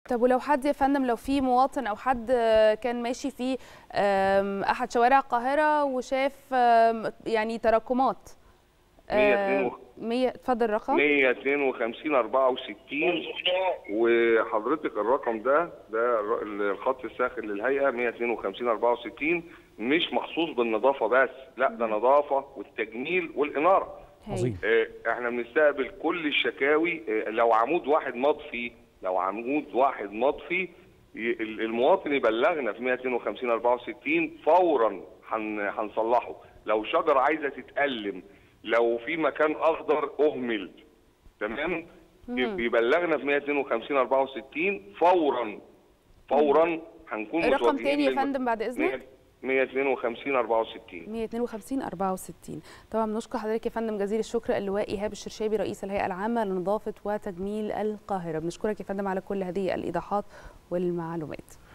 طب ولو حد يا فندم لو في مواطن او حد كان ماشي في آم، احد شوارع القاهره وشاف آم، يعني تراكمات آم، 100 اتفضل رقم 152 64 وحضرتك الرقم ده ده الر- الخط الساخن للهيئه 152 64 مش مخصوص بالنظافه بس لا ده نظافه والتجميل والاناره هاي. آه، احنا بنستقبل كل الشكاوي آه، لو عمود واحد مطفي لو عمود واحد مطفي ي- ال- المواطن يبلغنا في 252 64 فورا هن- هنصلحه لو شجره عايزه تتألم لو في مكان اخضر اهمل تمام يب- يبلغنا في 252 64 فورا فورا هنكون رقم متوجهين تاني يا للم- فندم بعد إذنك؟ 152 64 152 64 طبعا بنشكر حضرتك يا فندم جزيل الشكر اللواء ايهاب الشرشابي رئيس الهيئه العامه لنظافه وتجميل القاهره بنشكرك يا فندم على كل هذه الايضاحات والمعلومات